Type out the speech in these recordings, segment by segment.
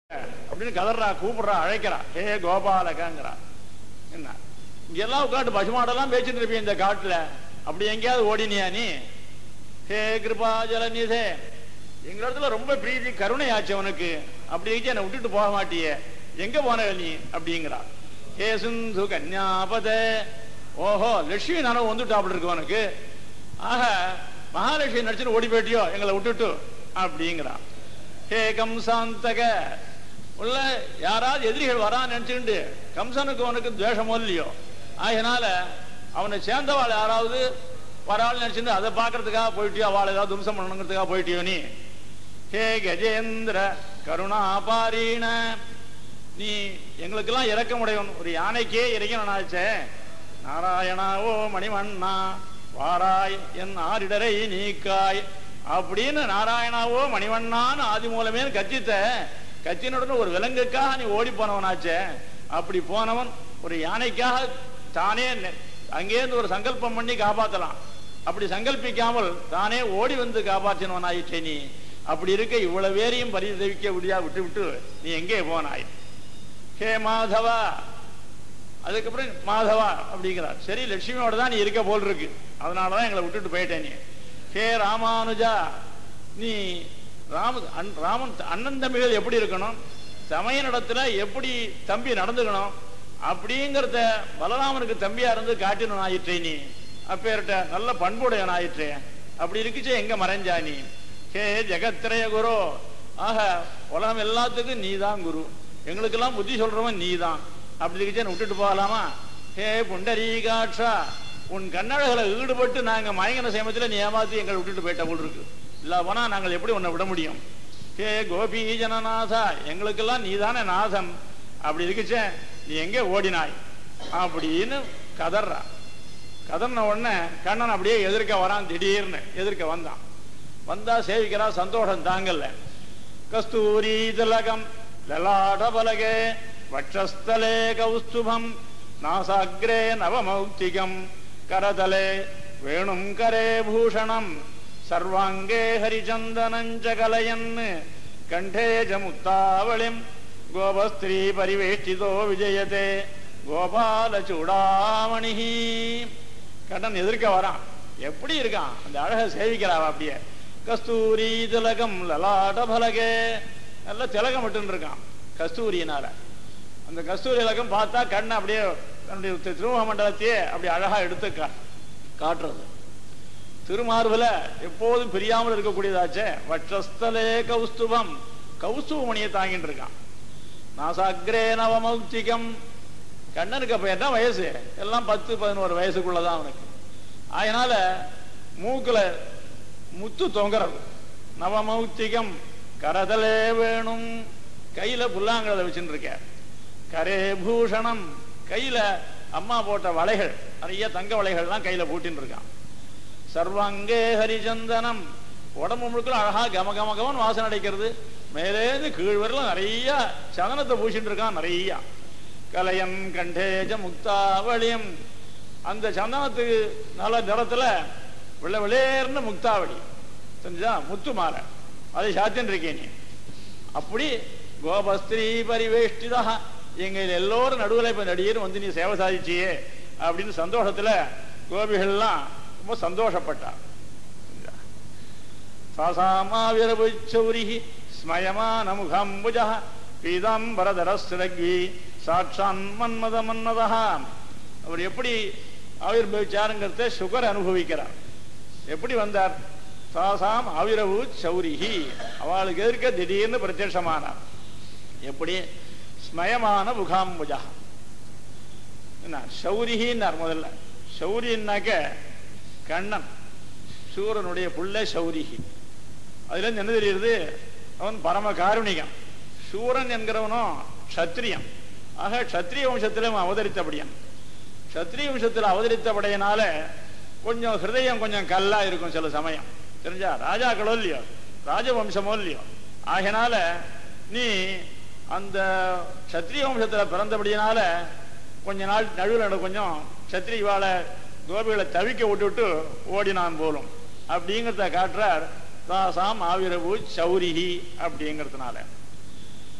அப்படின்னு கதறா கூப்பிடுறா அழைக்கிறா ஹே கோபாலகங்கிறா என்ன இங்கெல்லாம் உட்காந்து பசுமாடெல்லாம் பேச்சுட்டு இருப்பீங்க இந்த காட்டுல அப்படி எங்கேயாவது ஓடினியா நீ ஹே கிருபா ஜலநிதே எங்க இடத்துல ரொம்ப பிரீதி கருணை ஆச்சு உனக்கு அப்படி இருந்துச்சு என்னை விட்டுட்டு போக மாட்டியே எங்க போன நீ அப்படிங்கிறா ஹே சிந்து கன்யாபத ஓஹோ லட்சுமி நானும் வந்துட்டாப்புல இருக்கு உனக்கு ஆக மகாலட்சுமி நடிச்சுன்னு ஓடி போயிட்டியோ எங்களை விட்டுட்டு அப்படிங்கிறா ஹே கம்சாந்தக உள்ள யாராவது எதிரிகள் வரான்னு நினைச்சுட்டு கம்சனுக்கு உனக்கு துவேஷமோ இல்லையோ ஆகையினால அவனை சேர்ந்தவாள் யாராவது வராள் நினைச்சுட்டு அதை பார்க்கறதுக்காக போயிட்டியோ அவளை ஏதாவது தும்சம் பண்ணணுங்கிறதுக்காக போயிட்டியோ நீ ஹே கஜேந்திர கருணாபாரீண நீ எங்களுக்கெல்லாம் இறக்கமுடையவன் ஒரு யானைக்கே இறங்கினாச்சே நாராயணா ஓ மணிவண்ணா வாராய் என் ஆரிடரை நீக்காய் அப்படின்னு நாராயணாவோ மணிவண்ணான்னு ஆதி மூலமே கத்தித்த கத்தினுடன் ஒரு விலங்குக்காக நீ ஓடி போனவனாச்சே அப்படி போனவன் ஒரு யானைக்காக தானே நெ- அங்கேருந்து ஒரு சங்கல்பம் பண்ணி காப்பாத்தலாம் அப்படி சங்கல்பிக்காமல் தானே ஓடி வந்து காப்பாற்றினவனாயிற்றே நீ அப்படி இருக்க இவ்வளவு பேரையும் பரிதவிக்க முடியா விட்டு விட்டு நீ எங்கே போனாய் ஹே மாதவா அதுக்கப்புறம் மாதவா அப்படிங்கிறார் சரி லட்சுமியோட தான் நீ இருக்க போல் இருக்கு அதனாலதான் எங்களை விட்டுட்டு போயிட்டேன் நீ ஹே ராமானுஜா நீ ராம அன்- ராமன் அண்ணன் தம்பிகள் எப்படி இருக்கணும் சமயனிடத்துல எப்படி தம்பி நடந்துக்கணும் அப்படிங்கிறத பலராமனுக்கு தம்பியா இருந்து காட்டினவன் ஆயிற்றே நீ அப்பேர்ட்ட நல்ல பண்புடையவன் ஆயிற்றே அப்படி இருக்குச்சே எங்க மறைஞ்சா நீ ஹே ஜெகத்திரய குரு ஆக உலகம் எல்லாத்துக்கும் நீதான் குரு எங்களுக்கெல்லாம் புத்தி சொல்றவன் நீதான் அப்படி இருக்குச்சே விட்டுட்டு போகலாமா ஹே புண்டரீகாட்சா உன் கண்ணழகளை ஈடுபட்டு நாங்க மயங்கன சமயத்துல நீ ஏமாத்தி எங்களை விட்டுட்டு போயிட்ட போல் இருக்கு இல்ல போனா நாங்கள் எப்படி உன்னை விட முடியும் ஹே கோபி ஜனநாதா எங்களுக்கெல்லாம் நீதானே நாதன் அப்படி இருக்குச்சே நீ எங்கே ஓடினாய் அப்படின்னு கதறா கதறின உடனே கண்ணன் அப்படியே எதிர்க்க வரான் திடீர்னு எதிர்க்க வந்தான் வந்தா சேவிக்கிறா சந்தோஷம் தாங்கல்ல கஸ்தூரி திலகம் லலாட பலகே வட்சஸ்தலே கௌஸ்துபம் நாசாகிரே நவமௌக்திகம் கரதலே வேணும் கரே பூஷணம் சர்வாங்கே ஹரிச்சந்தனஞ்ச கலயன் கண்டே ஜ முக்தாவளிம் கோபஸ்திரீ பரிவேஷ்டிதோ விஜயதே கோபால சூடாமணி கண்ணன் எதிர்க்க வரான் எப்படி இருக்கான் அந்த அழகை சேவிக்கிறாவ அப்படியே கஸ்தூரி திலகம் லலாட பலகே நல்ல திலகம் விட்டு இருக்கான் கஸ்தூரியினால அந்த கஸ்தூரி திலகம் பார்த்தா கண்ணை அப்படியே தன்னுடைய தி- திருமுக மண்டலத்தையே அப்படி அழகா எடுத்து கா- காட்டுறது திருமார்புல எப்போதும் பிரியாமல் இருக்கக்கூடியதாச்சே வட்சஸ்தலே கௌஸ்துபம் கௌஸ்துவமணியை தாங்கிட்டு இருக்கான் நாசாகிரே நவமௌக்திகம் கண்ணனுக்கு அப்ப என்ன வயசு எல்லாம் பத்து பதினோரு வயசுக்குள்ளதான் அவனுக்கு அதனால மூக்குல முத்து தொங்குறது நவமௌக்திகம் கரதலே வேணும் கையில புல்லாங்கலை வச்சுட்டு இருக்க கரே பூஷணம் கையில அம்மா போட்ட வளைகள் நிறைய தங்க வளைகள்லாம் கையில பூட்டின்னு இருக்கான் சர்வாங்கே ஹரிச்சந்தனம் உடம்பு முழுக்க அழகா கம கம கமன் வாசனை அடைக்கிறது மேலேந்து கீழ் வரலாம் நிறைய சதனத்தை பூசிட்டு இருக்கான் நிறைய கலையன் கண்டேஜ முக்தாவளியம் அந்த சந்தனத்துக்கு நல்ல நிறத்துல வெள்ளை வெளியேர்னு முக்தாவளி தெரிஞ்சா முத்து மாலை அதை சாத்தின்னு இருக்கேன் நீ அப்படி கோபஸ்திரீ பரிவேஷ்டிதா எங்க எல்லோரும் நடுவில் இப்ப நடிகர் வந்து நீ சேவை சாதிச்சியே அப்படின்னு சந்தோஷத்துல கோபிகள்லாம் ரொம்ப சந்தோஷப்பட்டா சாசாமாவிரபுச்சௌரி ஸ்மயமான முகம்புஜ பீதாம்பரதரஸ்ரக்வி சாட்சான் மன்மத மன்மதா அவர் எப்படி ஆவிர்பவிச்சாருங்கிறத சுகர் அனுபவிக்கிறார் எப்படி வந்தார் சாசாம் ஆவிரவு சௌரிஹி அவளுக்கு எதிர்க்க திடீர்னு பிரத்யட்சமானார் எப்படி ஸ்மயமான முகாம்புஜா என்ன சௌரிஹின்னார் முதல்ல சௌரின்னாக்க கண்ணன் சூரனுடைய புள்ள சௌரிஹி அதுல இருந்து என்ன தெரியுது அவன் பரம காருணிகன் சூரன் என்கிறவனும் க்ஷத்ரியன் ஆக க்ஷத்ரிய வம்சத்திலே அவன் அவதரித்தபடியான் க்ஷத்ரிய வம்சத்தில் அவதரித்தபடையினால கொஞ்சம் ஹிருதயம் கொஞ்சம் கல்லா இருக்கும் சில சமயம் தெரிஞ்சா ராஜாக்களோ இல்லையோ ராஜவம்சமோ இல்லையோ ஆகினால நீ அந்த க்ஷத்ரிய வம்சத்தில் பிறந்தபடியினால கொஞ்ச நாள் நடுவில் கொஞ்சம் க்ஷத்ரிவாளை கோபிகளை தவிக்க விட்டுவிட்டு ஓடினான் போலும் அப்படிங்கிறத காட்டுறார் தாசாம் ஆவிரபு சௌரிஹி அப்படிங்கிறதுனால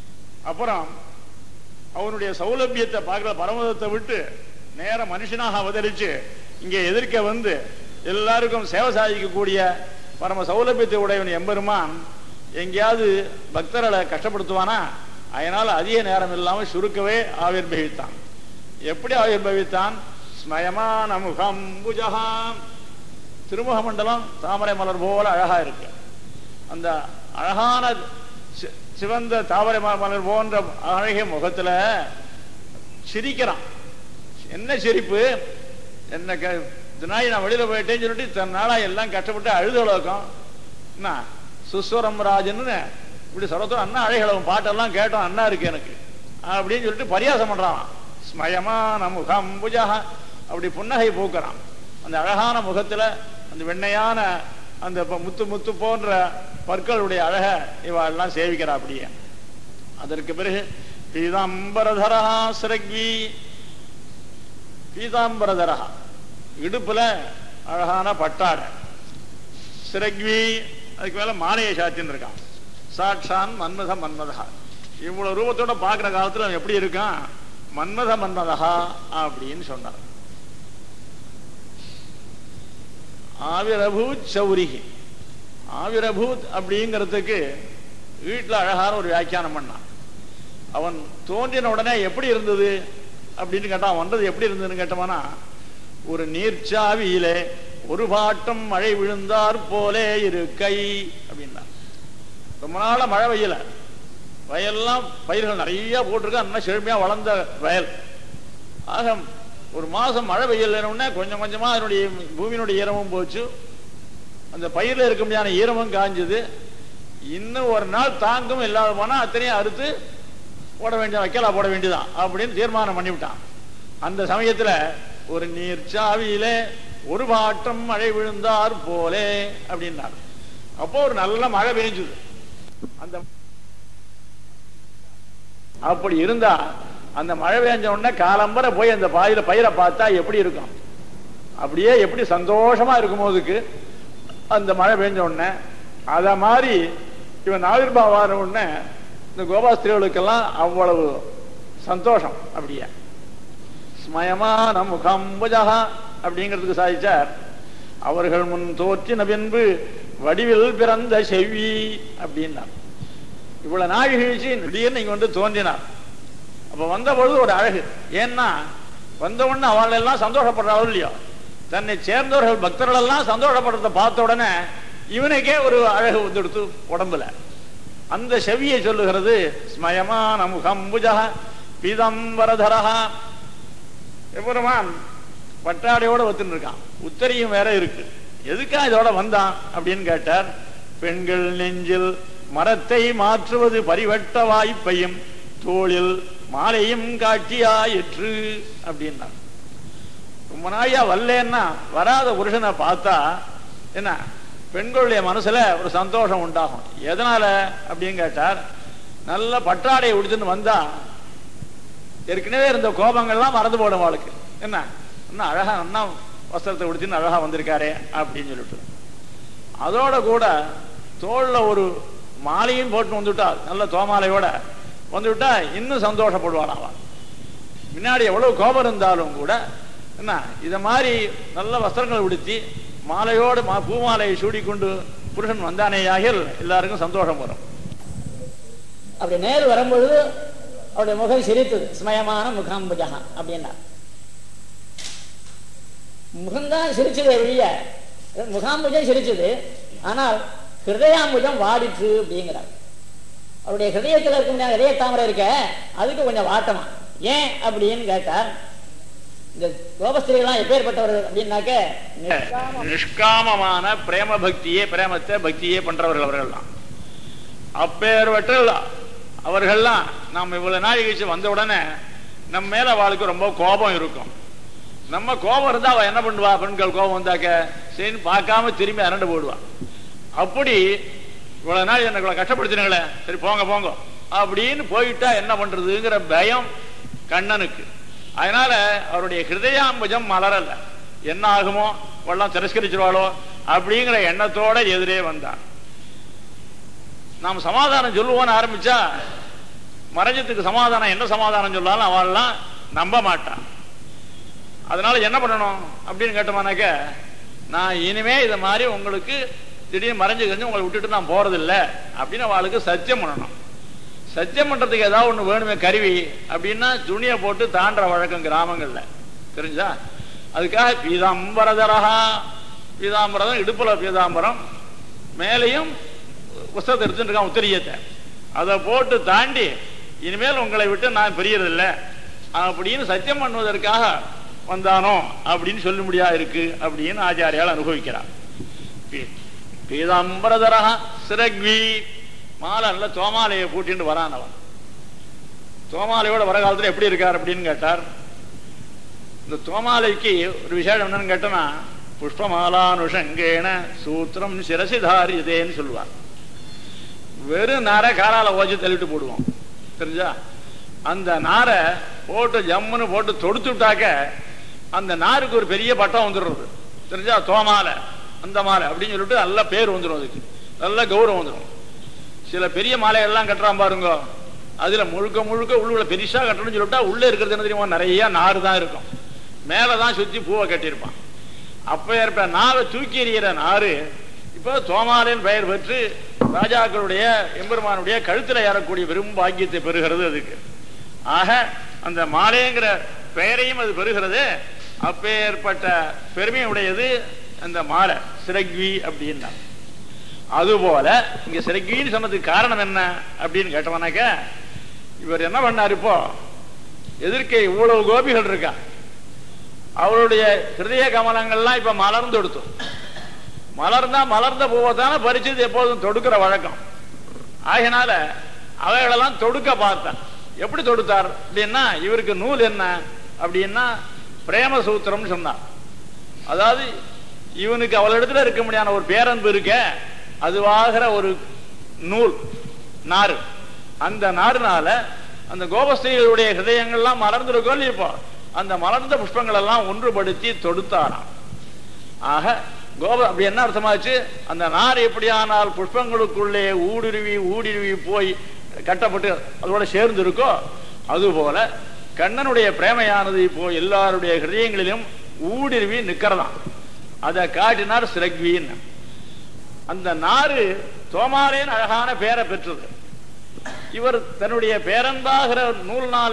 அப்புறம் அவனுடைய சௌலபியத்தை பார்க்கற பரமதத்தை விட்டு நேர மனுஷனாக அவதரிச்சு இங்கே எதிர்க்க வந்து எல்லாருக்கும் சேவை சாதிக்கக்கூடிய பரம சௌலபியத்தை உடையவன் எம்பெருமான் எங்கேயாவது பக்தர்களை கஷ்டப்படுத்துவானா அதனால அதிக நேரம் இல்லாமல் சுருக்கவே ஆவிர்பவித்தான் எப்படி ஆவிர்பவித்தான் ஸ்மயமான முகம் புஜகாம் திருமுக மண்டலம் தாமரை மலர் போல அழகா இருக்கு அந்த அழகான சி- சிவந்த தாமரை ம- மலர் போன்ற அழகிய முகத்துல சிரிக்கிறான் என்ன சிரிப்பு என்ன க- இந்த நாய் நான் வெளியில போயிட்டேன்னு சொல்லிட்டு தன் நாளா எல்லாம் கஷ்டப்பட்டு அழுத உலகம் என்ன சுஸ்வரம் ராஜன்னு இப்படி சொல்றதும் அண்ணா அழகழகும் பாட்டெல்லாம் கேட்டோம் அண்ணா இருக்கு எனக்கு அப்படின்னு சொல்லிட்டு பரியாசம் பண்றான் ஸ்மயமான முகம் புஜா அப்படி புன்னகை பூக்கிறான் அந்த அழகான முகத்துல அந்த வெண்ணையான அந்த ப- முத்து முத்து போன்ற பற்களுடைய அழக இவ எல்லாம் சேவிக்கிறா அப்படியே அதற்கு பிறகு பீதாம்பரதரா சிறகி பீதாம்பரதரா இடுப்புல அழகான பட்டாடை சிறக்வி அதுக்கு மேல மாலையை சாத்தின்னு இருக்கான் சாட்சான் மன்மத மன்மதா இவ்வளவு ரூபத்தோட பார்க்கிற காலத்துல அவன் எப்படி இருக்கான் மன்மத மன்மதா அப்படின்னு சொன்னார் ஆவிரபூத் சௌரிகி ஆவிரபூத் அப்படிங்கிறதுக்கு வீட்டுல அழகான ஒரு வியாக்கியானம் பண்ணான் அவன் தோன்றின உடனே எப்படி இருந்தது அப்படின்னு கேட்டான் வந்தது எப்படி இருந்ததுன்னு கேட்டவனா ஒரு நீர்ச்சாவியிலே ஒரு பாட்டம் மழை விழுந்தார் போலே இருக்கை அப்படின்னா ரொம்ப நாளா மழை பெய்யல வயல்லாம் பயிர்கள் நிறைய போட்டிருக்கு அந்த செழுமையா வளர்ந்த வயல் ஆக ஒரு மாசம் மழை பெய்யலன்னு கொஞ்சம் கொஞ்சமா அதனுடைய பூமியினுடைய ஈரமும் போச்சு அந்த பயிர்ல இருக்க முடியாத ஈரமும் காஞ்சது இன்னும் ஒரு நாள் தாங்கும் இல்லாத போனா அத்தனையும் அறுத்து போட வேண்டிய வைக்கலா போட வேண்டியதான் அப்படின்னு தீர்மானம் பண்ணிவிட்டான் அந்த சமயத்துல ஒரு நீர்ச்சாவியிலே ஒரு பாட்டம் மழை விழுந்தார் போலே அப்படின்னார் அப்போ ஒரு நல்ல மழை பெய்ஞ்சுது அந்த அப்படி இருந்தா அந்த மழை பெய்ஞ்ச உடனே காலம்பரை போய் அந்த பாயில பயிரை பார்த்தா எப்படி இருக்கும் அப்படியே எப்படி சந்தோஷமா இருக்கும் போதுக்கு அந்த மழை பெய்ஞ்ச உடனே அத மாதிரி இவன் ஆவிர்பாவான உடனே இந்த கோபாஸ்திரிகளுக்கெல்லாம் அவ்வளவு சந்தோஷம் அப்படியே ஸ்மயமான முகம் புஜகா அப்படிங்கிறதுக்கு சாதிச்சார் அவர்கள் முன் தோற்றின பின்பு வடிவில் பிறந்த செவ்வி அப்படின்னார் இவ்வளவு நாள் கழிச்சு திடீர்னு இங்க வந்து தோன்றினார் அப்ப வந்த பொழுது ஒரு அழகு ஏன்னா வந்த உடனே அவள் எல்லாம் சந்தோஷப்படுறாள் இல்லையோ தன்னை சேர்ந்தவர்கள் பக்தர்கள் எல்லாம் சந்தோஷப்படுறத பார்த்த உடனே இவனுக்கே ஒரு அழகு வந்துடுத்து உடம்புல அந்த செவியை சொல்லுகிறது ஸ்மயமான முகம் புஜா பீதம்பரதரா எவ்வளவான் பட்டாடையோட ஒத்துன்னு இருக்கான் உத்தரியும் வேற இருக்கு எதுக்கா இதோட வந்தான் அப்படின்னு கேட்டார் பெண்கள் நெஞ்சில் மரத்தை மாற்றுவது பரிவட்ட வாய்ப்பையும் தோளில் மாலையும் காட்சியாயிற்று அப்படின்னா ரொம்ப நாயா வரலன்னா வராத புருஷனை பார்த்தா என்ன பெண்களுடைய மனசுல ஒரு சந்தோஷம் உண்டாகும் எதனால அப்படின்னு கேட்டார் நல்ல பட்டாடையை உடுத்துன்னு வந்தா ஏற்கனவே இருந்த கோபங்கள்லாம் மறந்து போடும் அவளுக்கு என்ன இன்னும் அழகா அண்ணா வஸ்திரத்தை உடுத்தின்னு அழகா வந்திருக்காரே அப்படின்னு சொல்லிட்டு அதோட கூட தோல்ல ஒரு மாலையும் போட்டு வந்துட்டா நல்ல தோமாலையோட வந்துவிட்டா இன்னும் சந்தோஷப்படுவான் அவன் முன்னாடி எவ்வளவு கோபம் இருந்தாலும் கூட என்ன இத மாதிரி நல்ல வஸ்திரங்கள் உடுத்தி மாலையோடு மா பூமாலையை சூடிக்கொண்டு புருஷன் வந்தானேயாகில் எல்லாருக்கும் சந்தோஷம் வரும் அப்படி நேர் வரும்பொழுது அவருடைய முகம் சிரித்தது ஸ்மயமான முகாம்புஜா அப்படின்னா முகம்தான் சிரிச்சது ஒழிய முகாம்புஜம் சிரிச்சது ஆனால் ஹிருதயாம்புஜம் வாடிற்று அப்படிங்கிறார் அவருடைய ஹிருதயத்தில் இருக்க முடியாத இதய தாமரை இருக்க அதுக்கு கொஞ்சம் வாட்டமா ஏன் அப்படின்னு கேட்டார் இந்த கோபஸ்திரிகள்லாம் எப்பேற்பட்டவர்கள் அப்படின்னாக்க நிஷ்காம நிஷ்காமமான பிரேம பக்தியே பிரேமத்தை பக்தியே பண்றவர்கள் அவர்கள்லாம் அப்பேற்பட்ட அவர்கள்லாம் நாம் இவ்வளவு நாள் கழிச்சு வந்த உடனே நம்ம மேல அவளுக்கு ரொம்ப கோபம் இருக்கும் நம்ம கோபம் இருந்தா அவ என்ன பண்ணுவா பெண்கள் கோபம் வந்தாக்க சரின்னு பார்க்காம திரும்பி அரண்டு போடுவா அப்படி இவ்வளவு நாள் என்ன கஷ்டப்படுத்தினங்களே சரி போங்க போங்க அப்படின்னு போயிட்டா என்ன பண்றதுங்கிற பயம் கண்ணனுக்கு அதனால அவருடைய ஹிருதயாம்பஜம் மலரல்ல என்ன ஆகுமோ வெள்ளம் திரஸ்கரிச்சிருவாளோ அப்படிங்கிற எண்ணத்தோட எதிரே வந்தான் நாம் சமாதானம் சொல்லுவோன்னு ஆரம்பிச்சா மறைஞ்சதுக்கு சமாதானம் என்ன சமாதானம் சொல்லாலும் அவள்லாம் நம்ப மாட்டான் அதனால என்ன பண்ணணும் அப்படின்னு கேட்டோம்னாக்க நான் இனிமே இதை மாதிரி உங்களுக்கு திடீர்னு மறைஞ்சு கழிஞ்சு உங்களை விட்டுட்டு நான் போறதில்ல அப்படின்னு அவளுக்கு சத்தியம் பண்ணணும் சத்தியம் பண்றதுக்கு ஏதாவது ஒண்ணு வேணுமே கருவி அப்படின்னா துணியை போட்டு தாண்டுற வழக்கம் கிராமங்கள்ல தெரிஞ்சா அதுக்காக பீதாம்பரதரஹா பீதாம்பரம் இடுப்புல பீதாம்பரம் மேலையும் புஸ்தகத்தை எடுத்துட்டு இருக்கான் உத்தரியத்தை அதை போட்டு தாண்டி இனிமேல் உங்களை விட்டு நான் பிரியறதில்ல அப்படின்னு சத்தியம் பண்ணுவதற்காக வந்தானோ அப்படின்னு சொல்ல முடியா இருக்கு அப்படின்னு ஆச்சாரியால் அனுபவிக்கிறார் பீ- பீதாம்பரதரஹா சிரக்வி மாலை நல்ல தோமாலையை பூட்டிட்டு வரான் அவன் தோமாலையோட வர காலத்துல எப்படி இருக்கார் அப்படின்னு கேட்டார் இந்த தோமாலைக்கு ஒரு விசேஷம் என்னன்னு கேட்டோம்னா புஷ்பமாலானுஷங்கேன சூத்திரம் சிரசி தாரியதேன்னு சொல்லுவார் வெறும் நாரை காலால ஓச்சு தள்ளிட்டு போடுவோம் தெரிஞ்சா அந்த நாரை போட்டு ஜம்முன்னு போட்டு தொடுத்து விட்டாக்க அந்த நாருக்கு ஒரு பெரிய பட்டம் வந்துடுறது தெரிஞ்சா தோமாலை அந்த மாலை அப்படின்னு சொல்லிட்டு நல்ல பேர் வந்துடும் அதுக்கு நல்ல கௌரவம் வந்துடும் சில பெரிய மாலைகள்லாம் கட்டுறான் பாருங்க அதுல முழுக்க முழுக்க உள்ளுக்குள்ள பெருசா கட்டணும்னு சொல்லிட்டா உள்ள இருக்கிறது என்ன தெரியுமா நிறைய நாறு தான் இருக்கும் மேலதான் சுத்தி பூவை கட்டியிருப்பான் அப்ப ஏற்ப நாவை தூக்கி எறிகிற நாறு இப்போ தோமாலின் பெயர் பெற்று ராஜாக்களுடைய எம்பெருமானுடைய கழுத்துல ஏறக்கூடிய பெரும் பாக்கியத்தை பெறுகிறது அதுக்கு ஆக அந்த மாலைங்கிற பெயரையும் அது பெறுகிறது அப்பேற்பட்ட பெருமை உடையது அந்த மாலை சிறக்வி அப்படின்னா அதுபோல இங்க சிறகின்னு சொன்னதுக்கு காரணம் என்ன அப்படின்னு கேட்டவனாக்க இவர் என்ன பண்ணார் இப்போ எதிர்க்க இவ்வளவு கோபிகள் இருக்கா அவருடைய ஹிருதய கமலங்கள்லாம் இப்ப மலர்ந்து எடுத்தோம் மலர்ந்தா மலர்ந்த பூவை தானே பறிச்சது எப்போதும் தொடுக்கிற வழக்கம் ஆகினால அவைகளெல்லாம் தொடுக்க பார்த்தான் எப்படி தொடுத்தார் அப்படின்னா இவருக்கு நூல் என்ன அப்படின்னா பிரேம சூத்திரம்னு சொன்னார் அதாவது இவனுக்கு அவளிடத்துல இருக்க முடியாத ஒரு பேரன்பு இருக்க அதுவாகிற ஒரு நூல் நாறு அந்த நாறுனால அந்த கோபஸ்திரிகளுடைய ஹிருதயங்கள்லாம் மலர்ந்திருக்கோ இல்லையா இப்போ அந்த மலர்ந்த புஷ்பங்கள் எல்லாம் ஒன்றுபடுத்தி தொடுத்தாராம் ஆக கோப அப்படி என்ன அர்த்தமாச்சு அந்த நார் எப்படியானால் புஷ்பங்களுக்குள்ளே ஊடுருவி ஊடுருவி போய் கட்டப்பட்டு அதோட சேர்ந்து இருக்கோ அதுபோல கண்ணனுடைய பிரேமையானது இப்போ எல்லாருடைய ஹிருதயங்களிலும் ஊடுருவி நிக்கிறதாம் அதை காட்டினார் சிறக்வின்னு அந்த நாறு தோமாரேன் அழகான பேரை பெற்றது இவர் தன்னுடைய பேரன்பாகிற நூல்னால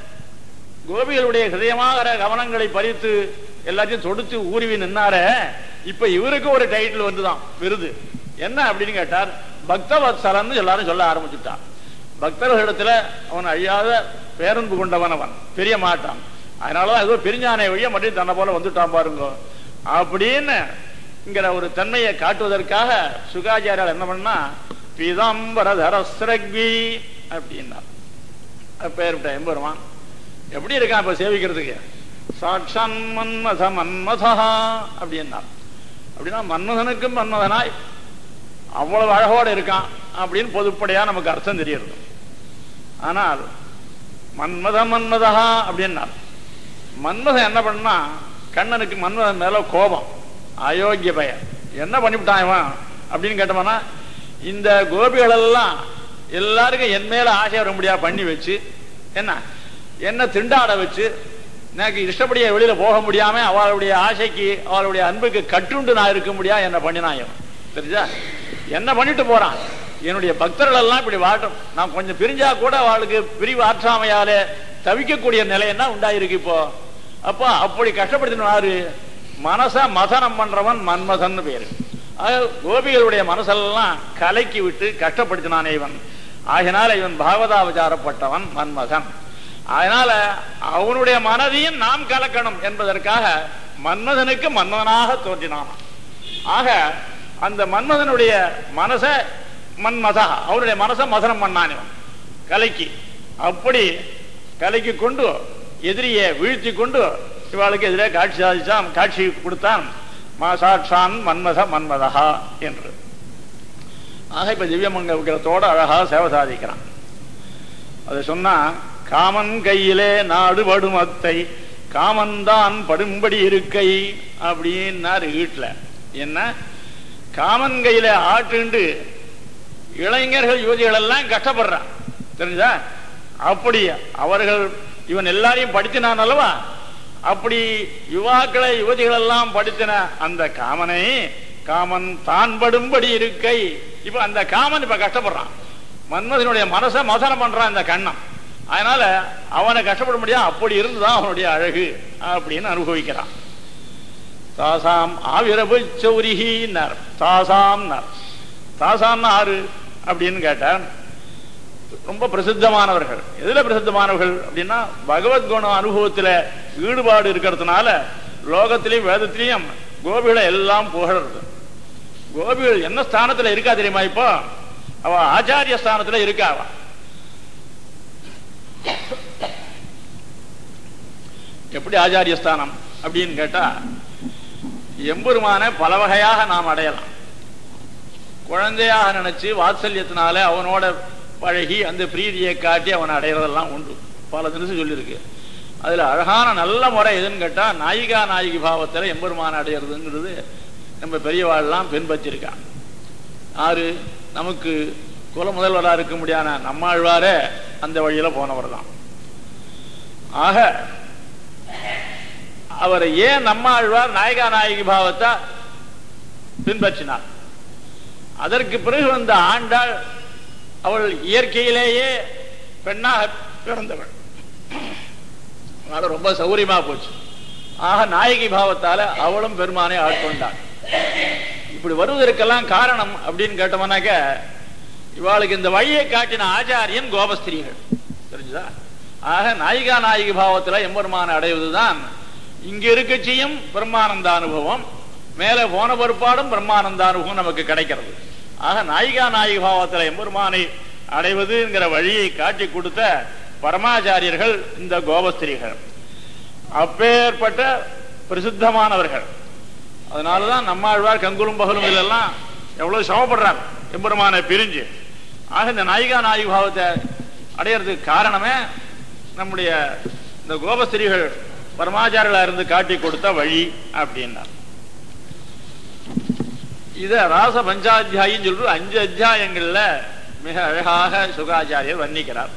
கோபிகளுடைய ஹிருதயமாகிற கவனங்களை பறித்து எல்லாத்தையும் தொடுத்து ஊருவி நின்னார இப்ப இவருக்கு ஒரு டைட்டில் வந்துதான் விருது என்ன அப்படின்னு கேட்டார் பக்தவத்சலன்னு எல்லாரும் சொல்ல ஆரம்பிச்சுட்டான் பக்தர்களிடத்துல அவன் அழியாத பேரன்பு கொண்டவன் அவன் பெரிய மாட்டான் அதனாலதான் ஏதோ பிரிஞ்சானை வழிய மட்டும் தன்னை போல வந்துட்டான் பாருங்க அப்படின்னு இங்கிற ஒரு தன்மையை காட்டுவதற்காக சுகாச்சாரியால் என்ன பண்ணா பீதாம்பரதரஸ்ரக்வி அப்படின்னா பேர்விட்ட எம்பெருமான் எப்படி இருக்கான் இப்ப சேவிக்கிறதுக்கு சாட்சான் மன்மத மன்மதா அப்படின்னா அப்படின்னா மன்மதனுக்கும் மன்மதனாய் அவ்வளவு அழகோட இருக்கான் அப்படின்னு பொதுப்படையா நமக்கு அர்த்தம் தெரியுது ஆனால் மன்மத மன்மதா அப்படின்னார் மன்மதன் என்ன பண்ணா கண்ணனுக்கு மன்மதன் மேல கோபம் அயோக்கிய பையன் என்ன பண்ணிவிட்டான் இவன் அப்படின்னு கேட்டோம்னா இந்த கோபிகள் எல்லாம் எல்லாருக்கும் என் மேல ஆசை வர முடியா பண்ணி வச்சு என்ன என்ன திண்டாட வச்சு எனக்கு இஷ்டப்படியே வெளியில போக முடியாம அவளுடைய ஆசைக்கு அவளுடைய அன்புக்கு கட்டுண்டு நான் இருக்க முடியா என்ன பண்ணினான் இவன் தெரிஞ்சா என்ன பண்ணிட்டு போறான் என்னுடைய பக்தர்கள் எல்லாம் இப்படி வாட்டும் நான் கொஞ்சம் பிரிஞ்சா கூட அவளுக்கு பிரிவு ஆற்றாமையால தவிக்கக்கூடிய நிலை என்ன உண்டாயிருக்கு இப்போ அப்போ அப்படி கஷ்டப்படுத்தினாரு மனச மதனம் பண்றவன் மன்மதன் பேரு ஆக, கோபிகளுடைய மனசெல்லாம் கலக்கி விட்டு கஷ்டப்படுத்தினானே இவன் ஆகினால இவன் பாகவதாவதாரப்பட்டவன் மன்மதன் அதனால அவனுடைய மனதையும் நாம் கலக்கணும் என்பதற்காக மன்மதனுக்கு மன்மதனாக தோன்றினான் ஆக அந்த மன்மதனுடைய மனச மன்மதா அவனுடைய மனச மதனம் பண்ணான் இவன் கலைக்கு அப்படி கலைக்கு கொண்டு எதிரியை வீழ்த்தி கொண்டு இவாளுக்கு எதிரே காட்சி சாதிச்சான் காட்சி கொடுத்தான் மாசாட்சான் மன்மத மன்மதா என்று ஆக இப்ப திவ்யமங்க விக்கிரத்தோட அழகா சேவை சாதிக்கிறான் அதை சொன்னா காமன் கையிலே நாடு படுமத்தை காமன்தான் படும்படி இருக்கை அப்படின்னாரு வீட்டுல என்ன காமன் கையில ஆட்டுண்டு இளைஞர்கள் யுவதிகள் எல்லாம் கஷ்டப்படுறான் தெரிஞ்சா அப்படி அவர்கள் இவன் எல்லாரையும் படித்தினான் அல்லவா அப்படி யுவாக்களை யுவதிகள் எல்லாம் படித்தின அந்த காமனை காமன் தான் படும்படி இருக்கை இப்ப அந்த காமன் இப்ப கஷ்டப்படுறான் மன்மதனுடைய மனசை மதனம் பண்றான் இந்த கண்ணம் அதனால அவனை கஷ்டப்பட முடியாது அப்படி இருந்துதான் அவனுடைய அழகு அப்படின்னு அனுபவிக்கிறான் தாசாம் ஆவிரபு சௌரிகின்னார் தாசாம்னார் தாசாம்னா ஆறு அப்படின்னு கேட்டார் ரொம்ப பிரசித்தமானவர்கள் எதுல பிரசித்தமானவர்கள் அப்படின்னா பகவத்குண அனுபவத்துல ஈடுபாடு இருக்கிறதுனால லோகத்திலையும் வேதத்திலையும் கோபிகளை எல்லாம் புகழறது கோபிகள் என்ன ஸ்தானத்துல இருக்கா தெரியுமா இப்போ அவ ஆச்சாரிய ஸ்தானத்துல இருக்கா அவ எப்படி ஆச்சாரிய ஸ்தானம் அப்படின்னு கேட்டா எம்பெருமான பல வகையாக நாம் அடையலாம் குழந்தையாக நினைச்சு வாத்சல்யத்தினால அவனோட பழகி அந்த பிரீதியை காட்டி அவனை அடையிறதெல்லாம் உண்டு பல தினசு சொல்லியிருக்கு அதுல அழகான நல்ல முறை எதுன்னு கேட்டா நாயிகா நாயகி பாவத்துல எம்பெருமான அடையிறதுங்கிறது நம்ம பெரியவாள்லாம் பின்பற்றிருக்கான் ஆறு நமக்கு குல முதல்வராக இருக்க முடியாத நம்மாழ்வாரே அந்த வழியில போனவர் தான் ஆக அவர் ஏன் நம்மாழ்வார் நாயகா நாயகி பாவத்தை பின்பற்றினார் அதற்கு பிறகு வந்த ஆண்டாள் அவள் இயற்கையிலேயே பெண்ணாக பிறந்தவள் அதனால ரொம்ப சௌரியமா போச்சு ஆக நாயகி பாவத்தால அவளும் பெருமானை ஆட்கொண்டாள் இப்படி வருவதற்கெல்லாம் காரணம் அப்படின்னு கேட்டோம்னாக்க இவாளுக்கு இந்த வழியை காட்டின ஆச்சாரியன் கோபஸ்திரீகள் தெரிஞ்சுதா ஆக நாயிகா நாயகி பாவத்துல எம்பெருமான அடைவதுதான் இங்க இருக்கச்சியும் பிரம்மானந்த அனுபவம் மேல போன பொறுப்பாடும் பிரம்மானந்த அனுபவம் நமக்கு கிடைக்கிறது ஆக நாயிகா நாயகி பாவத்துல எம்பெருமானை அடைவதுங்கிற வழியை காட்டி கொடுத்த பரமாச்சாரியர்கள் இந்த கோபஸ்திரிகள் அப்பேற்பட்ட பிரசித்தமானவர்கள் அதனாலதான் நம்மாழ்வார் கங்குலும் பகலும் இதெல்லாம் எவ்வளவு சிரமப்படுறாங்க எம்பெருமானை பிரிஞ்சு ஆக இந்த நாயிகா நாயகி பாவத்தை அடையிறதுக்கு காரணமே நம்முடைய இந்த கோபஸ்திரிகள் பரமாச்சாரிகளா இருந்து காட்டி கொடுத்த வழி அப்படின்னார் இத ராச பஞ்சாத்தியாயின்னு சொல்லிட்டு அஞ்சு அத்தியாயங்கள்ல மிக அழகாக சுகாச்சாரியர் வர்ணிக்கிறார்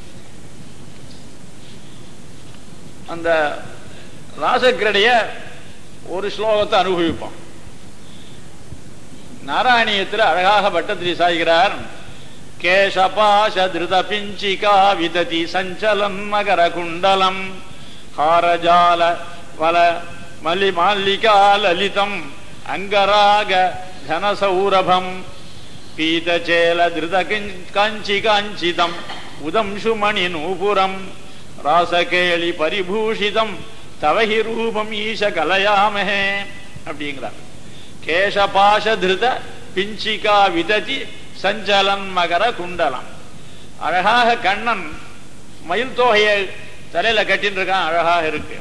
அந்த ராசக்கிரடைய ஒரு ஸ்லோகத்தை அனுபவிப்போம் நாராயணியத்தில் அழகாக பட்டத்திரி சாய்கிறார் கேசபாச திருத பிஞ்சிகா விததி சஞ்சலம் மகர குண்டலம் ஹாரஜால வல மலி மால்லிகா லலிதம் அங்கராக கனசௌரபம் பீதச்சேல திருத காஞ்சி காஞ்சிதம் உதம்சுமணி நூபுரம் ராசகேளி பரிபூஷிதம் தவஹி ரூபம் ஈஷ கலயாமஹே அப்படிங்கிறார் கேசபாஷ திருத பிஞ்சிகா விததி சஞ்சலன் மகர குண்டலம் அழகாக கண்ணன் மயில் தோகையை தலையில கட்டின்னு இருக்கான் அழகாக இருக்கு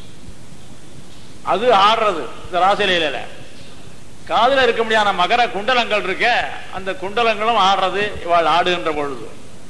அது ஆடுறது இந்த ராசிலையில காதுல இருக்க முடியாத மகர குண்டலங்கள் இருக்க அந்த குண்டலங்களும் ஆடுறது இவாள் ஆடுகின்ற பொழுது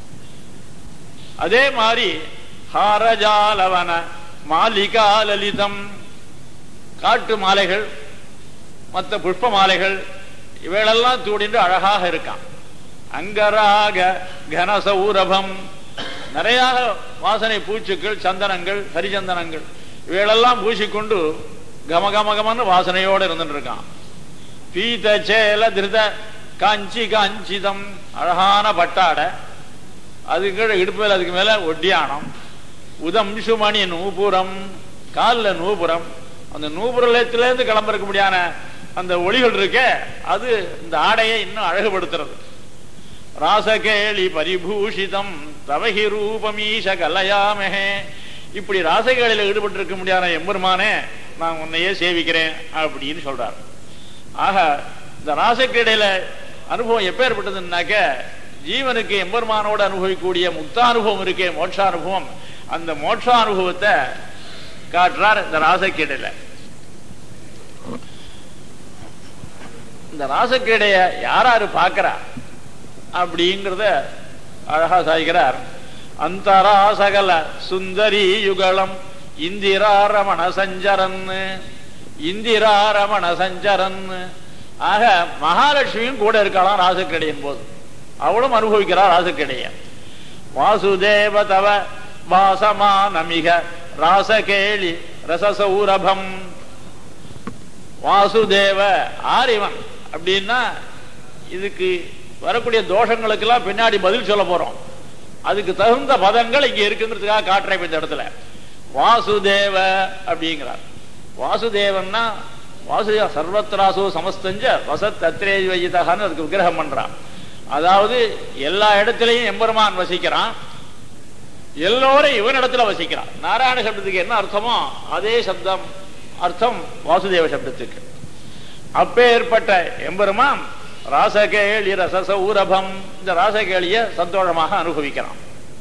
அதே மாதிரி ஹாரஜாலவன மாலிகா லலிதம் காட்டு மாலைகள் மற்ற புஷ்ப மாலைகள் இவைகளெல்லாம் தூடின்று அழகாக இருக்கான் அங்கராக கனசௌரபம் நிறைய வாசனை பூச்சுக்கள் சந்தனங்கள் ஹரிச்சந்தனங்கள் இவைகளெல்லாம் பூசிக்கொண்டு கமகமகமன்னு வாசனையோடு இருந்துட்டு இருக்கான் பீத சேல திருத காஞ்சி காஞ்சிதம் அழகான பட்டாடை அதுக்கு கீழே இடுப்பில் அதுக்கு மேல ஒட்டியானம் உதம் சுமணி நூபுரம் காலில் நூபுரம் அந்த நூபுரத்திலேருந்து கிளம்புறக்க முடியாத அந்த ஒளிகள் இருக்கே அது இந்த ஆடையை இன்னும் அழகுபடுத்துறது ராசகேளி பரிபூஷிதம் தவஹி ரூபமீஷ கலையாமஹே இப்படி ராசகேளில ஈடுபட்டிருக்க முடியாத எம்பெருமானே நான் உன்னையே சேவிக்கிறேன் அப்படின்னு சொல்றார் ஆக இந்த ராசக்கிடையில அனுபவம் எப்பேற்பட்டதுன்னாக்க ஜீவனுக்கு எம்பெருமானோடு அனுபவிக்கக்கூடிய முக்தானுபவம் இருக்கே மோட்சானுபவம் அந்த மோட்சானுபவத்தை காட்டுறார் இந்த ராசக்கீடையில இந்த ராசக்கீடைய யாராரு பார்க்கிறா அப்படிங்கிறத அழகா சாய்கிறார் அந்தரா சகல சுந்தரி யுகலம் இந்திரா ரமண சஞ்சரன் இந்திரா ரமண சஞ்சரன் ஆக மகாலட்சுமியும் கூட இருக்கலாம் ராசக்கிடையின் போது அவளும் அனுபவிக்கிறார் ராசக்கிடைய வாசுதேவ தவ வாசமானமிக ராசகேளி ரசசௌரபம் வாசுதேவ ஆரிவன் அப்படின்னா இதுக்கு வரக்கூடிய தோஷங்களுக்கெல்லாம் பின்னாடி பதில் சொல்ல போறோம் அதுக்கு தகுந்த பதங்கள் இங்க இருக்குங்கிறதுக்காக காட்டுறேன் இப்ப இந்த இடத்துல வாசுதேவ அப்படிங்கிறார் வாசுதேவன்னா வாசுதேவ சர்வத்ராசு சமஸ்தஞ்ச வசத் அத்திரே வைத்தகான்னு அதுக்கு விக்கிரகம் பண்றான் அதாவது எல்லா இடத்திலையும் எம்பெருமான் வசிக்கிறான் எல்லோரும் இவனிடத்துல வசிக்கிறான் நாராயண சப்தத்துக்கு என்ன அர்த்தமோ அதே சப்தம் அர்த்தம் வாசுதேவ சப்தத்துக்கு அப்பேற்பட்ட எம்பெருமான் ராசகேளி ரசச ஊரபம் இந்த ராசகேளிய சந்தோஷமாக அனுபவிக்கிறான்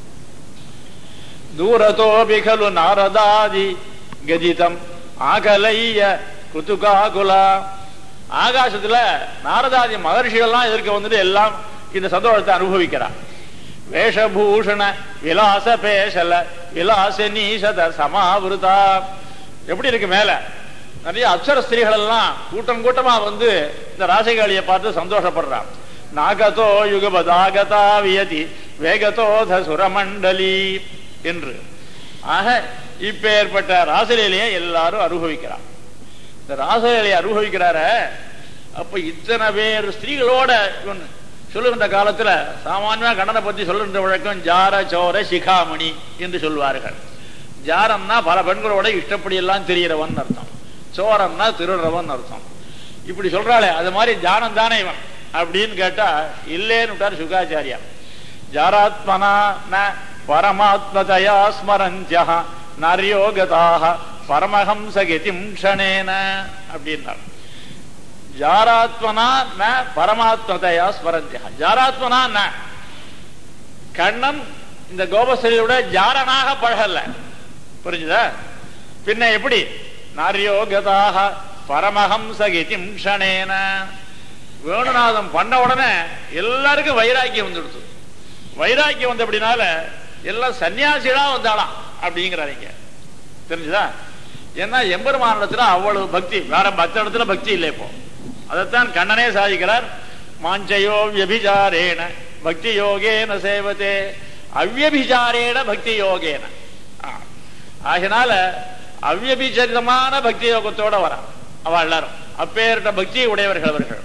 தூரதோபி கலு நாரதாதி கதிதம் ஆகலைய குத்துகாகுலா ஆகாசத்துல நாரதாதி மகர்ஷிகள்லாம் எதிர்க்க வந்துட்டு எல்லாம் இந்த சந்தோஷத்தை அனுபவிக்கிறான் வேஷபூஷண விலாச பேசல விலாச நீசத சமாவிருதா எப்படி இருக்கு மேல நிறைய அப்சர ஸ்திரீகள் எல்லாம் கூட்டம் கூட்டமா வந்து இந்த ராசிகாளியை பார்த்து சந்தோஷப்படுறான் நாகதோ யுகபதாகதா வியதி வேகதோத சுரமண்டலி என்று ஆக இப்பேற்பட்ட ராசலீலையை எல்லாரும் அனுபவிக்கிறான் இந்த ராசலீலையை அனுபவிக்கிறார அப்ப இத்தனை பேர் ஸ்திரீகளோட இவன் சொல்லுகின்ற காலத்துல சாமானியமா கண்ணனை பத்தி சொல்லுகின்ற வழக்கம் ஜார சோர சிகாமணி என்று சொல்வார்கள் ஜாரம்னா பல பெண்களோட இஷ்டப்படி எல்லாம் தெரியறவன் அர்த்தம் சோரம்னா திருடுறவன் அர்த்தம் இப்படி சொல்றாளே அது மாதிரி ஜானம் தானே இவன் அப்படின்னு கேட்டா இல்லேன்னு விட்டார் சுகாச்சாரியா ஜாராத்மனா ந பரமாத்மதயா ஸ்மரந்தியா நரியோகதாக பரமஹம்ச கதிம் க்ஷணேன அப்படின்னார் ஜாராத்மனா ந பரமாத்மதையா ஸ்மரந்தியா ஜாராத்மனா ந கண்ணன் இந்த கோபஸ்ரீயோட ஜாரனாக பழகல புரிஞ்சுதா பின்ன எப்படி நாரியோகதாக பரமஹம்ச கதிம் க்ஷணேன வேணுநாதம் பண்ண உடனே எல்லாருக்கும் வைராக்கியம் வந்துடுது வைராக்கியம் வந்த அப்படினால எல்லாம் சன்னியாசிகளா வந்தாலாம் அப்படிங்கிறாங்க தெரிஞ்சுதா ஏன்னா எம்பெருமானிடத்துல அவ்வளவு பக்தி வேற மற்ற இடத்துல பக்தி இல்லை இப்போ அதைத்தான் கண்ணனே சாதிக்கிறார் மாஞ்சயோ வியபிச்சாரேன பக்தி யோகேன சேவதே அவ்யபிச்சாரேன பக்தி யோகேன ஆகினால அவ்யபிச்சரிதமான பக்தி யோகத்தோட வரா அவ எல்லாரும் அப்பேற்பட்ட பக்தி உடையவர்கள் அவர்கள்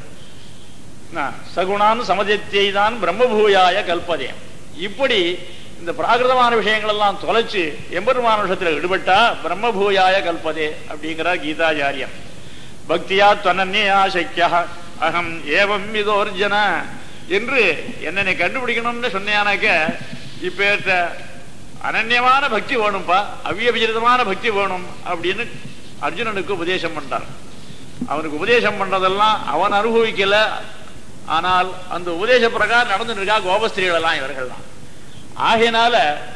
சகுணான் சமதித்தை தான் பிரம்மபூயாய கல்பதே இப்படி இந்த பிராகிருதமான விஷயங்கள் எல்லாம் தொலைச்சு எம்பெருமான விஷயத்தில் ஈடுபட்டா பிரம்மபூயாய கல்பதே அப்படிங்கிறார் கீதாச்சாரியம் பக்தியா தொனன்யா சக்கியா அகம் ஏவம் இதோர்ஜன என்று என்னை கண்டுபிடிக்கணும்னு சொன்னியானாக்க இப்பேற்ற அனன்யமான பக்தி வேணும்பா அவ்வியபிஜிதமான பக்தி வேணும் அப்படின்னு அர்ஜுனனுக்கு உபதேசம் பண்றார் அவனுக்கு உபதேசம் பண்றதெல்லாம் அவன் அனுபவிக்கல ஆனால் அந்த உபதேச பிரகாரம் நடந்துட்டு இருக்கா கோபஸ்திரீகள் எல்லாம் இவர்கள் தான் ஆகையினால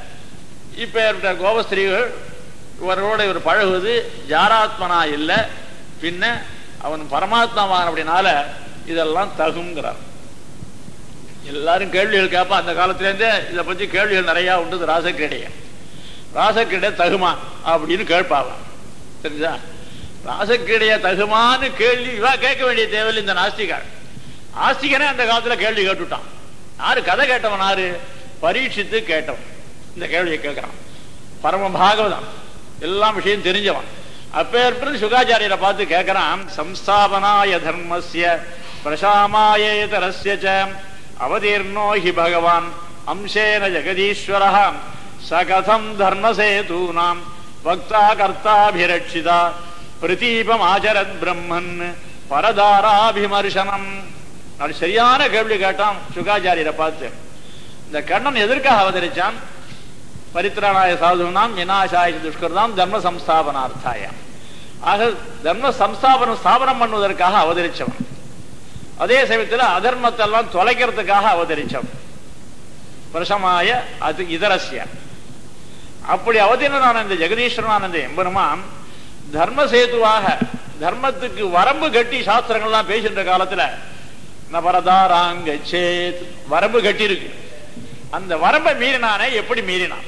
இப்ப கோபஸ்திரீகள் இவர்களோட இவர் பழகுவது ஜாராத்மனா இல்லை பின்ன அவன் பரமாத்மாவான் அப்படின்னால இதெல்லாம் தகுங்கிறார் எல்லாரும் கேள்விகள் கேட்பா அந்த காலத்திலேருந்தே இதை பத்தி கேள்விகள் நிறைய உண்டு ராசக்கிரடைய ராசக்கிரடைய தகுமா அப்படின்னு கேட்பாவான் தெரிஞ்சா ராசக்கிரடைய தகுமான்னு கேள்வி இவா கேட்க வேண்டிய தேவையில்லை இந்த நாஸ்திகார் ஆஸ்திகனே அந்த காலத்துல கேள்வி கேட்டுட்டான் யாரு கதை கேட்டவன் யாரு பரீட்சித்து கேட்டவன் இந்த கேள்வியை கேட்கிறான் பரம பாகவதம் எல்லாம் விஷயம் தெரிஞ்சவன் அப்பேற்பட்டு சுகாச்சாரியரை பார்த்து கேட்கிறான் சம்ஸ்தாபனாய தர்மஸ்ய பிரசாமாயேதரஸ்ய அவதீர்ணோ ஹி பகவான் அம்சேன ஜெகதீஸ்வர சகதம் தர்மசேதூனாம் பக்தா கர்த்தாபிரட்சிதா பிரதீபம் ஆச்சரத் பிரம்மன் பரதாராபிமர்சனம் அது சரியான கேள்வி கேட்டான் சுகாச்சாரியரை பார்த்து இந்த கண்ணன் எதற்காக அவதரிச்சான் பரித்ராணாய சாதுனாம் வினாசாய துஷ்கர்தாம் தர்ம சம்ஸ்தாபனார்த்தாய ஆக தர்ம சம்ஸ்தாபனம் ஸ்தாபனம் பண்ணுவதற்காக அவதரிச்சவன் அதே சமயத்தில் அதர்மத்தை எல்லாம் தொலைக்கிறதுக்காக அவதரிச்சவன் பிரசமாய அது இதரஸ்ய அப்படி அவதீனான இந்த ஜெகதீஸ்வரனான இந்த எம்பெருமான் தர்ம சேதுவாக தர்மத்துக்கு வரம்பு கட்டி சாஸ்திரங்கள்லாம் பேசுகின்ற காலத்துல நபரதாராங்க சேத் வரம்பு கட்டி இருக்கு அந்த வரம்பை மீறினானே எப்படி மீறினான்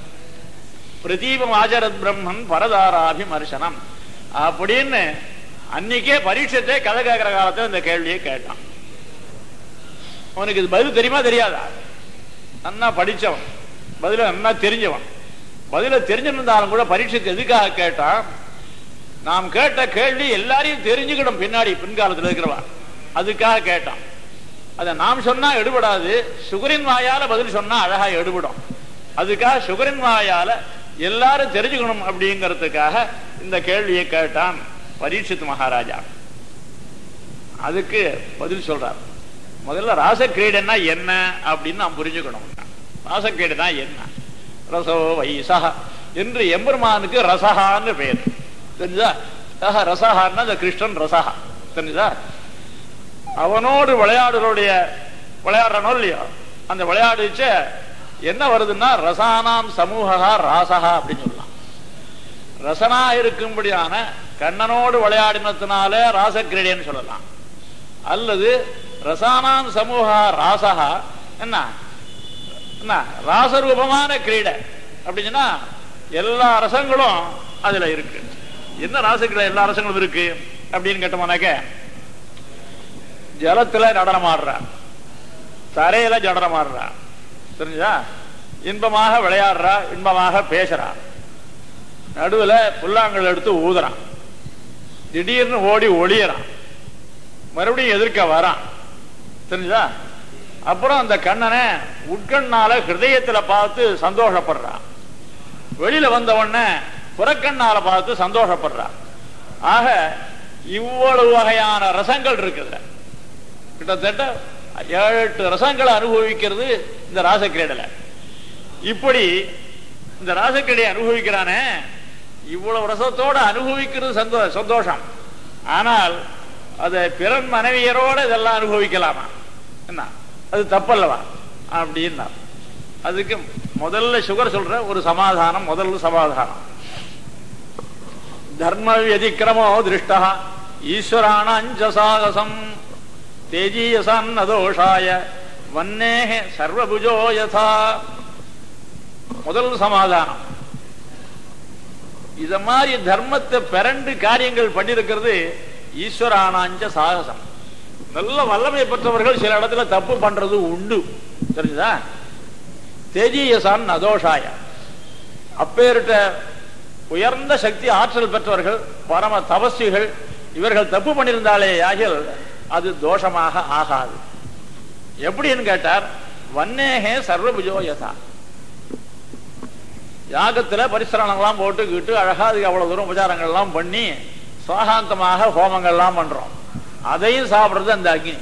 பிரதீபம் ஆச்சரத் பிரம்மன் பரதாராபிமர்சனம் அப்படின்னு அன்னைக்கே பரீட்சத்தை கதை கேட்கிற காலத்துல இந்த கேள்வியை கேட்டான் அவனுக்கு இது பதில் தெரியுமா தெரியாதா நன்னா படிச்சவன் பதில நல்லா தெரிஞ்சவன் பதில தெரிஞ்சிருந்தாலும் கூட பரீட்சைக்கு எதுக்காக கேட்டா நாம் கேட்ட கேள்வி எல்லாரையும் தெரிஞ்சுக்கணும் பின்னாடி பின்காலத்தில் இருக்கிறவன் அதுக்காக கேட்டான் அதை நாம் சொன்னா எடுபடாது சுகரின் வாயால பதில் சொன்னா அழகா எடுபடும் அதுக்காக சுகரின் வாயால எல்லாரும் தெரிஞ்சுக்கணும் அப்படிங்கிறதுக்காக இந்த கேள்வியை கேட்டான் பரீட்சித் மகாராஜா அதுக்கு பதில் சொல்றார் முதல்ல ராசக்கிரீடன்னா என்ன அப்படின்னு நாம் புரிஞ்சுக்கணும் ராசக்கிரீடுனா என்ன ரசோ வைசா என்று எம்பெருமானுக்கு ரசகான்னு பெயர் தெரிஞ்சா ஆஹா, ரசகான்னா இந்த கிருஷ்ணன் ரசகா தெரிஞ்சதா அவனோடு விளையாடுகளுடைய விளையாடுறனோ இல்லையோ அந்த விளையாடுச்ச என்ன வருதுன்னா ரசானாம் சமூகா ராசகா அப்படின்னு சொல்லலாம் ரசனா இருக்கும்படியான கண்ணனோடு விளையாடினத்தினால ராசக்கிரீடைன்னு சொல்லலாம் அல்லது ரசானாம் சமூகா ராசகா என்ன என்ன ராசரூபமான கிரீடை அப்படின்னா எல்லா ரசங்களும் அதுல இருக்கு என்ன ராசக்கிரீடை எல்லா ரசங்களும் இருக்கு அப்படின்னு கேட்டோம்னாக்க ஜலத்துல நடனம் ஆடுறான் தரையில ஜடனம் ஆடுறான் தெரிஞ்சா இன்பமாக விளையாடுறா இன்பமாக பேசுறா நடுவுல புல்லாங்கல் எடுத்து ஊதுறான் திடீர்னு ஓடி ஒளியறான் மறுபடியும் எதிர்க்க வரான் தெரிஞ்சா அப்புறம் அந்த கண்ணனை உட்கண்ணால ஹிருதயத்துல பார்த்து சந்தோஷப்படுறான் வெளியில வந்த உடனே புறக்கண்ணால பார்த்து சந்தோஷப்படுறான் ஆக இவ்வளவு வகையான ரசங்கள் இருக்குது கிட்டத்தட்ட ஏழு எட்டு ரசங்களை அனுபவிக்கிறது இந்த ராசக்கிரீடல இப்படி இந்த ராசக்கிரீடை அனுபவிக்கிறானே இவ்வளவு ரசத்தோட அனுபவிக்கிறது சந்தோ சந்தோஷம் ஆனால் அதை பிறன் மனைவியரோட இதெல்லாம் அனுபவிக்கலாமா என்ன அது தப்பல்லவா அப்படின்னா அதுக்கு முதல்ல சுகர் சொல்ற ஒரு சமாதானம் முதல்ல சமாதானம் தர்ம வியதிக்கிரமோ திருஷ்டா ஈஸ்வராணஞ்ச சாகசம் தேஜீயசன்னதோஷாய வன்னேக சர்வபுஜோ யதா முதல் சமாதானம் இத மாதிரி தர்மத்தை பிறண்டு காரியங்கள் பண்ணிருக்கிறது ஈஸ்வரானாஞ்ச சாகசம் நல்ல வல்லமை பெற்றவர்கள் சில இடத்துல தப்பு பண்றது உண்டு தெரிஞ்சுதா தேஜீயசான் அதோஷாய அப்பேரிட்ட உயர்ந்த சக்தி ஆற்றல் பெற்றவர்கள் பரம தபஸ்விகள் இவர்கள் தப்பு பண்ணியிருந்தாலே ஆகில் அது தோஷமாக ஆகாது எப்படின்னு கேட்டார் வன்னேகே சர்வபுஜோ யதா யாகத்துல பரிசரணங்கள்லாம் போட்டுக்கிட்டு அழகா அதுக்கு அவ்வளவு தூரம் உபச்சாரங்கள் எல்லாம் பண்ணி சுவாகாந்தமாக ஹோமங்கள் எல்லாம் பண்றோம் அதையும் சாப்பிடுறது அந்த அக்னி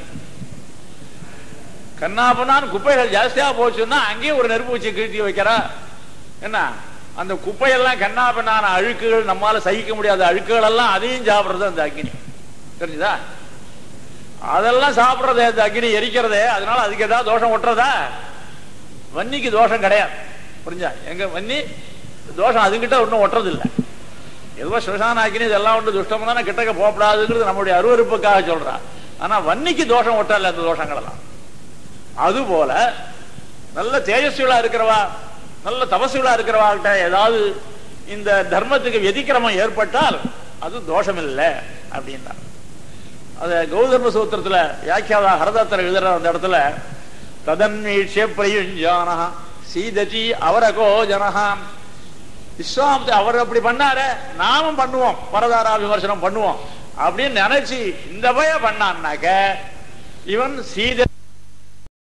கண்ணாபனான் குப்பைகள் ஜாஸ்தியா போச்சுன்னா அங்கேயும் ஒரு நெருப்பு வச்சு கீழ்த்தி வைக்கிறா என்ன அந்த குப்பையெல்லாம் கண்ணாபனான அழுக்குகள் நம்மால சகிக்க முடியாத அழுக்குகள் எல்லாம் அதையும் சாப்பிடுறது அந்த அக்னி தெரிஞ்சுதா அதெல்லாம் சாப்பிடுறதே அந்த அக்னி எரிக்கிறதே அதனால அதுக்கு ஏதாவது தோஷம் ஒட்டுறதா வன்னிக்கு தோஷம் கிடையாது புரிஞ்சா எங்க வன்னி தோஷம் அதுங்கிட்ட ஒன்றும் ஒட்டுறது இல்லை ஏதோ சிவசான அக்னி இதெல்லாம் ஒன்று துஷ்டம் தானே கிட்டக்க போகப்படாதுங்கிறது நம்முடைய அருவருப்புக்காக சொல்றா ஆனா வன்னிக்கு தோஷம் ஒட்டல அந்த தோஷங்கள் எல்லாம் அது போல நல்ல தேஜஸ்விகளா இருக்கிறவா நல்ல தபசுகளா இருக்கிறவாகிட்ட ஏதாவது இந்த தர்மத்துக்கு வெதிக்கிரமம் ஏற்பட்டால் அது தோஷம் இல்லை அப்படின்னா அது கௌதர்ம சூத்திரத்துல வியாக்கியாதா ஹரதத்தில் எழுதுற அந்த இடத்துல ததன்மீட்சிய பிரயுஞ்சானா சீததி அவரகோ ஜனஹா விஸ்வாமத்தை அவர் அப்படி பண்ணாரு நாமும் பண்ணுவோம் பரதாரா விமர்சனம் பண்ணுவோம் அப்படின்னு நினைச்சு இந்த பய பண்ணான்னாக்க இவன் சீத